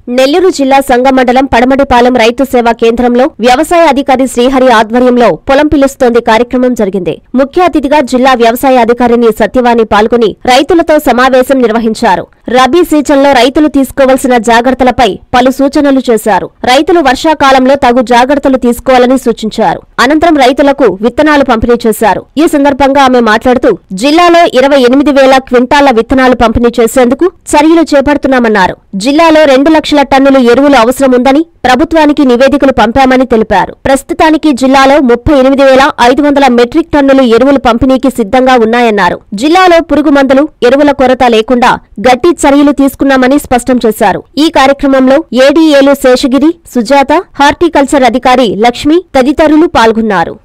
నెల్లూరు జిల్లా సంగమండలం పడమడిపాలెం రైతు సేవా కేంద్రంలో వ్యవసాయ అధికారి శ్రీహరి ఆధ్వర్యంలో పొలం పిలుస్తోంది కార్యక్రమం జరిగింది ముఖ్య అతిథిగా జిల్లా వ్యవసాయ అధికారిని సత్యవాణి పాల్గొని రైతులతో సమావేశం నిర్వహించారు రబీ సీజన్లో రైతులు తీసుకోవాల్సిన జాగ్రత్తలపై పలు సూచనలు చేశారు రైతులు వర్షాకాలంలో తగు జాగ్రత్తలు తీసుకోవాలని సూచించారు అనంతరం రైతులకు విత్తనాలు పంపిణీ చేశారు ఈ సందర్భంగా ఆమె మాట్లాడుతూ జిల్లాలో ఇరవై ఎనిమిది వేల క్వింటాల విత్తనాలు పంపిణీ చేసేందుకు చర్యలు చేపడుతున్నామన్నారు జిల్లాలో రెండు లక్షల టన్నులు ఎరువులు అవసరం ఉందని ప్రభుత్వానికి నివేదికలు పంపామని తెలిపారు ప్రస్తుతానికి జిల్లాలో ముప్పై ఎనిమిది వేల ఐదు వందల మెట్రిక్ టన్నులు ఎరువులు పంపిణీకి సిద్ధంగా ఉన్నాయన్నారు జిల్లాలో పురుగు మందులు ఎరువుల కొరత లేకుండా గట్టి చర్యలు తీసుకున్నామని స్పష్టం చేశారు ఈ కార్యక్రమంలో ఏడీఏలు శేషగిరి సుజాత హార్టికల్చర్ అధికారి లక్ష్మి తదితరులు పాల్గొన్నారు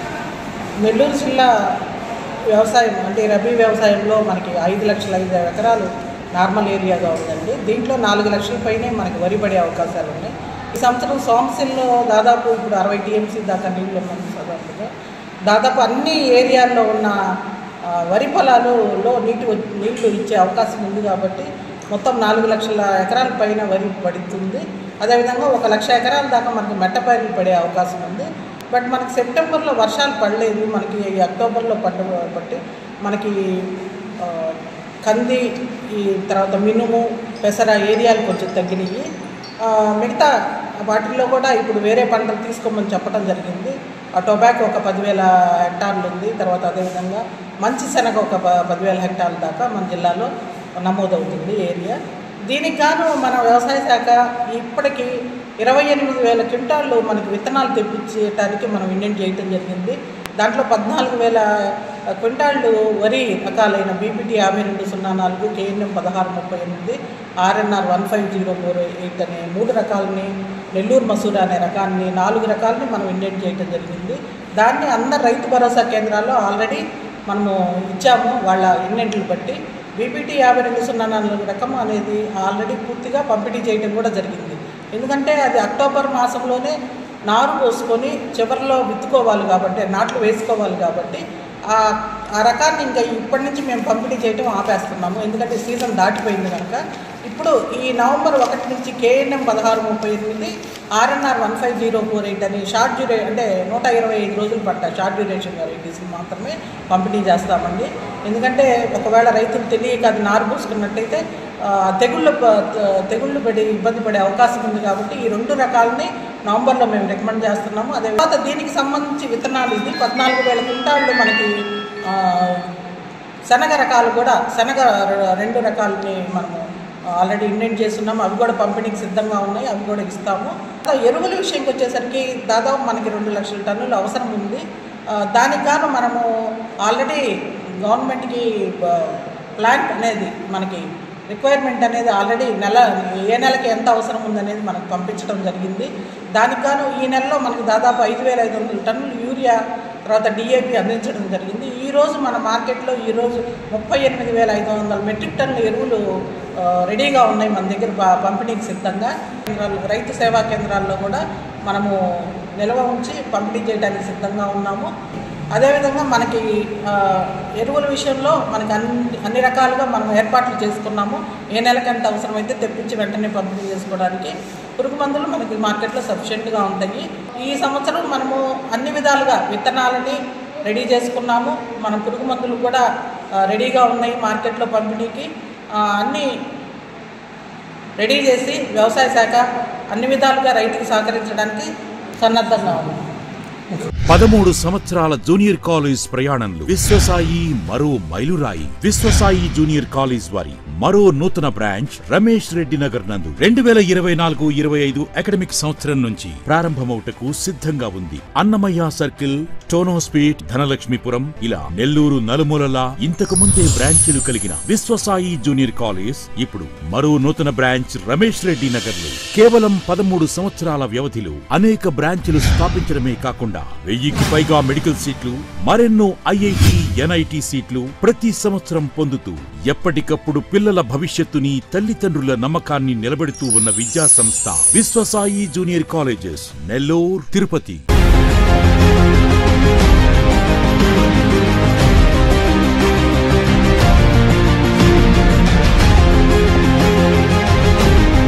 నెల్లూరు జిల్లా వ్యవసాయం అంటే రబీ వ్యవసాయంలో మనకి ఐదు లక్షల ఐదు ఎకరాలు నార్మల్ ఏరియాగా ఉందండి దీంట్లో నాలుగు లక్షల పైనే మనకి వరి పడే అవకాశాలు ఉన్నాయి ఈ సంవత్సరం సోమశిల్లో దాదాపు ఇప్పుడు అరవై టీఎంసీ దాకా నీళ్ళు ఉన్నాయి సదాపుగా దాదాపు అన్ని ఏరియాల్లో ఉన్న ఆ, వరి పొలాలలో నీటి వ- నీళ్లు ఇచ్చే అవకాశం ఉంది కాబట్టి మొత్తం నాలుగు లక్షల ఎకరాల పైన వరి పడుతుంది అదేవిధంగా ఒక లక్ష ఎకరాల దాకా మనకి మెట్టపైర్లు పడే అవకాశం ఉంది బట్ మనకి సెప్టెంబర్లో వర్షాలు పడలేదు మనకి ఈ అక్టోబర్లో పడ్డ బట్టి మనకి ఆ, కంది ఈ తర్వాత మినుము పెసర ఏరియాలు కొంచెం తగ్గినాయి ఆ, మిగతా వాటిల్లో కూడా ఇప్పుడు వేరే పంటలు తీసుకోమని చెప్పడం జరిగింది ఆ టొబాకో ఒక పదివేల హెక్టార్లు ఉంది తర్వాత అదేవిధంగా మంచి శనగ ఒక ప- పదివేల హెక్టార్ల దాకా మన జిల్లాలో నమోదవుతుంది ఏరియా దీనికి గాను మన వ్యవసాయ శాఖ ఇప్పటికీ ఇరవై ఎనిమిది వేల క్వింటాళ్ళు మనకి విత్తనాలు తెప్పించడానికి మనం ఇండెంట్ చేయటం జరిగింది దాంట్లో పద్నాలుగు వేల క్వింటాళ్ళు వరి రకాలైన బీపీటీ యాభై రెండు సున్నా నాలుగు కేఎన్ఎం పదహారు ముప్పై ఎనిమిది RNR one five zero four eight అనే మూడు రకాలని నెల్లూరు మసూర అనే రకాన్ని నాలుగు రకాలని మనం ఇండెంట్ చేయటం జరిగింది దాన్ని అందరు రైతు భరోసా కేంద్రాల్లో ఆల్రెడీ మనము ఇచ్చాము వాళ్ళ ఇండెంట్లు బట్టి బీపీటీ యాభై రెండు సున్నా నాలుగు రకం అనేది ఆల్రెడీ పూర్తిగా పంపిణీ చేయడం కూడా జరిగింది ఎందుకంటే అది అక్టోబర్ మాసంలోనే నారు పోసుకొని చివరిలో విత్తుకోవాలి కాబట్టి నాట్లు వేసుకోవాలి కాబట్టి ఆ ఆ రకాన్ని ఇంకా ఇప్పటి నుంచి మేము పంపిణీ చేయడం ఆపేస్తున్నాము ఎందుకంటే సీజన్ దాటిపోయింది కనుక ఇప్పుడు ఈ నవంబర్ ఒకటి నుంచి కేఎన్ఎం పదహారు ముప్పై ఎనిమిది RNR one five zero four eight అని షార్ట్ డ్యూరే అంటే నూట ఇరవై ఐదు రోజులు పట్ట షార్ట్ డ్యూరేషన్ వెరైటీస్ మాత్రమే పంపిణీ చేస్తామండి ఎందుకంటే ఒకవేళ రైతులు తెలియక అది నారు పూసుకున్నట్టయితే ఆ, తెగుళ్ళు ప- త- తెగుళ్ళు పడి ఇబ్బంది పడే అవకాశం ఉంది కాబట్టి ఈ రెండు రకాలని నవంబర్లో మేము రికమెండ్ చేస్తున్నాము అదే తర్వాత దీనికి సంబంధించి విత్తనాలు ఇది పద్నాలుగు వేల క్వింటాళ్ళు మనకి ఆ, శనగ రకాలు కూడా శనగ ర- రెండు రకాలని మనము ఆల్రెడీ ఇండెంట్ చేస్తున్నాము అవి కూడా పంపిణీకి సిద్ధంగా ఉన్నాయి అవి కూడా ఇస్తాము ఆ ఎరువుల విషయంకి వచ్చేసరికి దాదాపు మనకి రెండు లక్షల టన్నులు అవసరం ఉంది ఆ, దానికి గాను మనము ఆల్రెడీ గవర్నమెంట్కి ప్లాంట్ అనేది మనకి రిక్వైర్మెంట్ అనేది ఆల్రెడీ నెల ఏ నెలకి ఎంత అవసరం ఉందనేది మనకు పంపించడం జరిగింది దానికి గాను ఈ నెలలో మనకి దాదాపు ఐదు వేల ఐదు వందల టన్నులు యూరియా తర్వాత డిఏపి అందించడం జరిగింది ఈ రోజు మన మార్కెట్లో ఈరోజు ముప్పై ఎనిమిది వేల ఐదు వందల మెట్రిక్ టన్నుల ఎరువులు ఆ, రెడీగా ఉన్నాయి మన దగ్గర ప- పంపిణీకి సిద్ధంగా కేంద్రాలు రైతు సేవా కేంద్రాల్లో కూడా మనము నిల్వ ఉంచి పంపిణీ చేయడానికి సిద్ధంగా ఉన్నాము అదేవిధంగా మనకి ఆ, ఎరువుల విషయంలో మనకి అన్ని అన్ని రకాలుగా మనం ఏర్పాట్లు చేసుకున్నాము ఏ నెలకు ఎంత అవసరమైతే తెప్పించి వెంటనే పంపిణీ చేసుకోవడానికి పురుగు మందులు మనకి మార్కెట్లో సఫిషియెంట్గా ఉంటాయి ఈ సంవత్సరం మనము అన్ని విధాలుగా విత్తనాలని రెడీ చేసుకున్నాము మన పురుగు మందులు కూడా ఆ, రెడీగా ఉన్నాయి మార్కెట్లో పంపిణీకి ఆ, అన్నీ రెడీ చేసి వ్యవసాయ శాఖ అన్ని విధాలుగా రైతుకు సహకరించడానికి సన్నద్ధంగా ఉంది పదమూడు సంవత్సరాల జూనియర్ కాలేజ్ ప్రయాణంలో విశ్వసాయి మరో మైలురాయి విశ్వసాయి జూనియర్ కాలేజ్ వారి మరో నూతన బ్రాంచ్ రమేష్ రెడ్డి నగర్ నందు రెండు వేల ఇరవై నాలుగు ఇరవై ఐదు అకాడమిక్ సంవత్సరం నుంచి ప్రారంభమవుటకు సిద్ధంగా ఉంది అన్నమయ్య సర్కిల్ టోనోస్పీట్ ధనలక్ష్మీపురం ఇలా నెల్లూరు నలుమూలలా ఇంతకు ముందే బ్రాంచీలు కలిగిన విశ్వసాయి జూనియర్ కాలేజ్ ఇప్పుడు మరో నూతన బ్రాంచ్ రమేష్ రెడ్డి నగర్ లో కేవలం పదమూడు సంవత్సరాల వ్యవధిలో అనేక బ్రాంచ్లు స్థాపించడమే కాకుండా వెయ్యికి పైగా మెడికల్ సీట్లు మరెన్నో ఐఐటి ఎన్ఐటి సీట్లు ప్రతి సంవత్సరం పొందుతూ ఎప్పటికప్పుడు పిల్లల భవిష్యత్తుని తల్లిదండ్రుల నమ్మకాన్ని నిలబెడుతూ ఉన్న విద్యా సంస్థ విశ్వసాయి జూనియర్ కాలేజెస్ నెల్లూరు తిరుపతి